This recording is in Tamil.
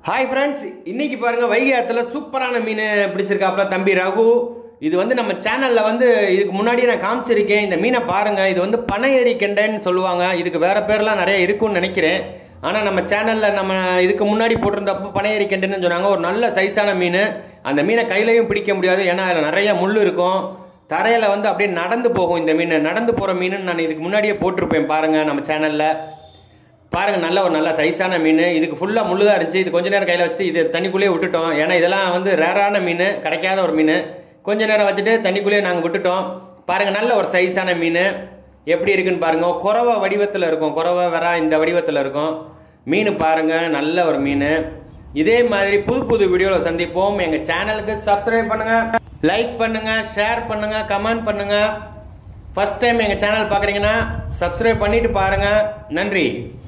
ஹாய் ஃப்ரெண்ட்ஸ் இன்னைக்கு பாருங்க வைகை ஆத்துல சூப்பரான மீன் பிடிச்சிருக்காப்ல தம்பி ரகு இது வந்து நம்ம சேனல்ல வந்து இதுக்கு முன்னாடியே நான் காமிச்சிருக்கேன் இந்த மீனை பாருங்க இது வந்து பனையேரி கெண்டைன்னு சொல்லுவாங்க இதுக்கு வேற பேர்லாம் நிறைய இருக்கும்னு நினைக்கிறேன் ஆனால் நம்ம சேனலில் நம்ம இதுக்கு முன்னாடி போட்டிருந்தப்போ பனையேரி கெண்டைன்னு சொன்னாங்க ஒரு நல்ல சைஸான மீன் அந்த மீனை கையிலையும் பிடிக்க முடியாது ஏன்னா அதில் நிறைய முள் இருக்கும் தரையில் வந்து அப்படியே நடந்து போகும் இந்த மீன் நடந்து போகிற மீனுன்னு நான் இதுக்கு முன்னாடியே போட்டிருப்பேன் பாருங்கள் நம்ம சேனலில் பாருங்க நல்ல ஒரு நல்ல சைஸான மீன் இதுக்கு ஃபுல்லாக முள்ளு தான் இருந்துச்சு இது கொஞ்ச நேரம் கையில் வச்சுட்டு இது தண்ணிக்குள்ளேயே விட்டுட்டோம் ஏன்னா இதெல்லாம் வந்து ரேரான மீன் கிடைக்காத ஒரு மீன் கொஞ்ச நேரம் வச்சுட்டு தண்ணிக்குள்ளேயே நாங்கள் விட்டுட்டோம் பாருங்க நல்ல ஒரு சைஸான மீன் எப்படி இருக்குன்னு பாருங்க குறவை வடிவத்தில் இருக்கும் குறவை வரா இந்த வடிவத்தில் இருக்கும் மீன் பாருங்க நல்ல ஒரு மீன் இதே மாதிரி புது புது வீடியோவில் சந்திப்போம் எங்கள் சேனலுக்கு சப்ஸ்கிரைப் பண்ணுங்க லைக் பண்ணுங்க ஷேர் பண்ணுங்க கமெண்ட் பண்ணுங்க ஃபர்ஸ்ட் டைம் எங்கள் சேனல் பார்க்குறீங்கன்னா சப்ஸ்கிரைப் பண்ணிட்டு பாருங்க நன்றி